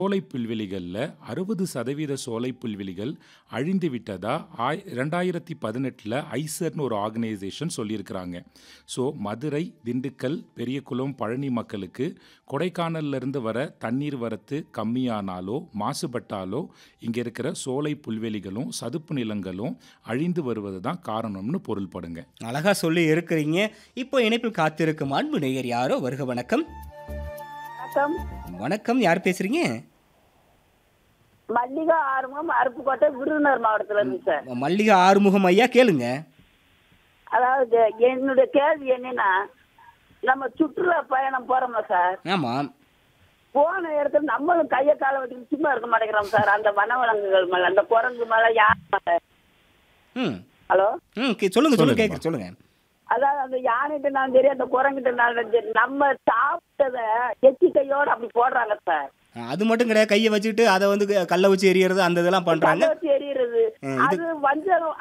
சோலை புல்வெளிகளில் அறுபது சதவீத சோலை புல்வெளிகள் அழிந்து விட்டதா ஆய் ரெண்டாயிரத்தி பதினெட்டில் ஐசர்னு ஒரு ஆர்கனைசேஷன் சொல்லியிருக்கிறாங்க ஸோ மதுரை திண்டுக்கல் பெரியகுளம் பழனி மக்களுக்கு கொடைக்கானல்ல இருந்து வர தண்ணீர் வரத்து கம்மியானாலோ மாசுபட்டாலோ இங்கே இருக்கிற சோலை புல்வெளிகளும் சதுப்பு நிலங்களும் அழிந்து வருவது தான் காரணம்னு பொருள்படுங்க அழகா சொல்லி இருக்கிறீங்க இப்போ இணைப்பில் காத்திருக்கும் அன்பு நேயர் யாரோ வருக வணக்கம் வணக்கம் வணக்கம் யார் பேசுறீங்க மல்லிகா ஆறுமுகம் அருப்புக்கோட்டை விருதுநகர் மாவட்டத்துல இருந்து சார் மல்லிகா ஆறுமுகம் ஐயா கேளுங்க அதாவது என்னுடைய கேள்வி என்னன்னா நம்ம சுற்றுலா பயணம் போறோம்ல சார் ஆமாம் போன இடத்துல நம்மளும் கையை காலை வச்சுட்டு சும்மா இருக்க மாட்டேங்கிறோம் சார் அந்த வனவிலங்குகள் மேல அந்த குரங்கு மேல யார் மேல ம் ஹலோ ம் கே- சொல்லுங்க சொல்லுங்க சொல்லுங்கம்மா. கேட்க சொல்லுங்க அதாவது அந்த யானைகிட்டனாலும் சரி அந்த குரங்கிட்டனாலும் சரி நம்ம சாப்பிட்டத எச்சி கையோட அப்படி போடுறாங்க சார் ஆ, அது மட்டும் கிடையாது கையை வச்சுட்டு அதை வந்து க- கல்லை வச்சு எரியறது அந்த இதெல்லாம் பண்றாங்க கல்லை வச்சு எறியறது ம், இது- அது வஞ்சரம்